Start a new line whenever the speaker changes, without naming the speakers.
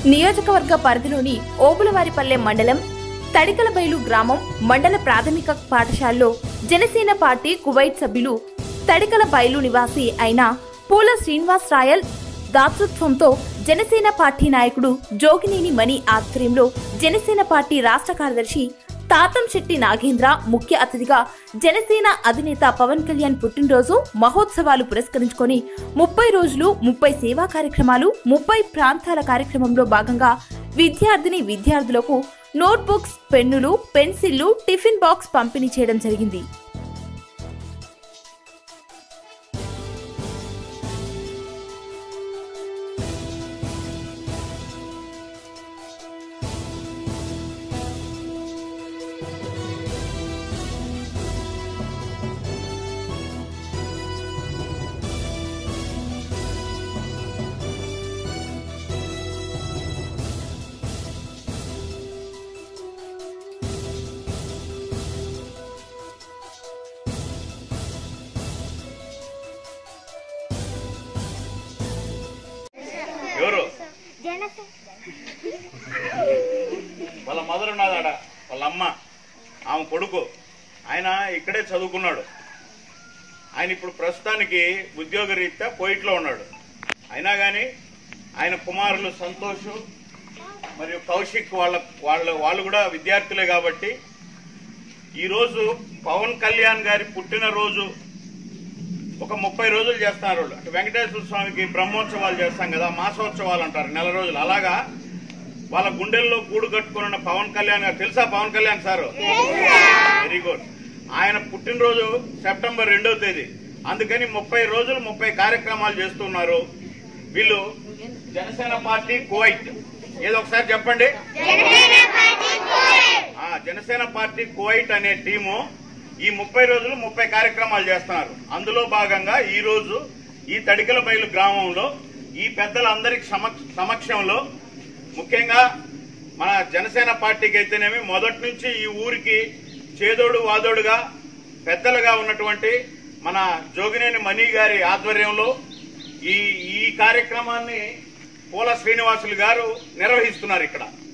నియోజకవర్గ పరిధిలోని ఓబులవారిపల్లె మండలం తడికలబైలు గ్రామం మండల ప్రాథమిక పాఠశాలలో జనసేన పార్టీ కువైట్ సభ్యులు తడికల బయలు నివాసి అయిన పూల శ్రీనివాస్ రాయల్ దాతృత్వంతో జనసేన పార్టీ నాయకుడు జోగినేని మణి ఆధ్వర్యంలో జనసేన పార్టీ రాష్ట్ర కార్యదర్శి తాతం శెట్టి నాగేంద్ర ముఖ్య అతిథిగా జనసేన అధినేత పవన్ కళ్యాణ్ పుట్టినరోజు మహోత్సవాలు పురస్కరించుకొని ముప్పై రోజులు ముప్పై సేవా కార్యక్రమాలు ముప్పై ప్రాంతాల కార్యక్రమంలో భాగంగా విద్యార్థిని విద్యార్థులకు నోట్బుక్స్ పెన్నులు పెన్సిళ్లు టిఫిన్ బాక్స్ పంపిణీ చేయడం జరిగింది
ఎవరు
జనసేన
వాళ్ళ మదర్ ఉన్నదాడ వాళ్ళ అమ్మ ఆమె కొడుకు ఆయన ఇక్కడే చదువుకున్నాడు ఆయన ఇప్పుడు ప్రస్తుతానికి ఉద్యోగ రీత్యా కోయిట్లో ఉన్నాడు అయినా కానీ ఆయన కుమారులు సంతోష్ మరియు కౌశిక్ వాళ్ళ వాళ్ళ వాళ్ళు కూడా విద్యార్థులే కాబట్టి ఈరోజు పవన్ కళ్యాణ్ గారి పుట్టినరోజు ఒక ముప్పై రోజులు చేస్తున్నారు వాళ్ళు. అంటే వెంకటేశ్వర స్వామికి బ్రహ్మోత్సవాలు చేస్తాం కదా మాసోత్సవాలు అంటారు నెల రోజులు అలాగా వాళ్ళ గుండెల్లో గూడు కట్టుకున్న పవన్ కళ్యాణ్ గారు తెలుసా Pawan Kalyan sir very good ఆయన పుట్టినరోజు సెప్టెంబర్ రెండవ తేదీ అందుకని ముప్పై రోజులు ముప్పై కార్యక్రమాలు చేస్తున్నారు వీళ్ళు జనసేన పార్టీ కువైట్ ఏదో ఒకసారి చెప్పండి ఆ, జనసేన పార్టీ కువైట్ అనే టీము ఈ ముప్పై రోజులు ముప్పై కార్యక్రమాలు చేస్తున్నారు అందులో భాగంగా ఈ రోజు ఈ తడికల బయలు గ్రామంలో ఈ పెద్దలందరి సమక్ష- సమక్షంలో ముఖ్యంగా మన జనసేన పార్టీకి అయితేనేమి మొదటి నుంచి ఈ ఊరికి చేదోడు వాదోడుగా పెద్దలుగా ఉన్నటువంటి మన జోగినేని మణి గారి ఆధ్వర్యంలో ఈ ఈ కార్యక్రమాన్ని పూల శ్రీనివాసులు గారు నిర్వహిస్తున్నారు ఇక్కడ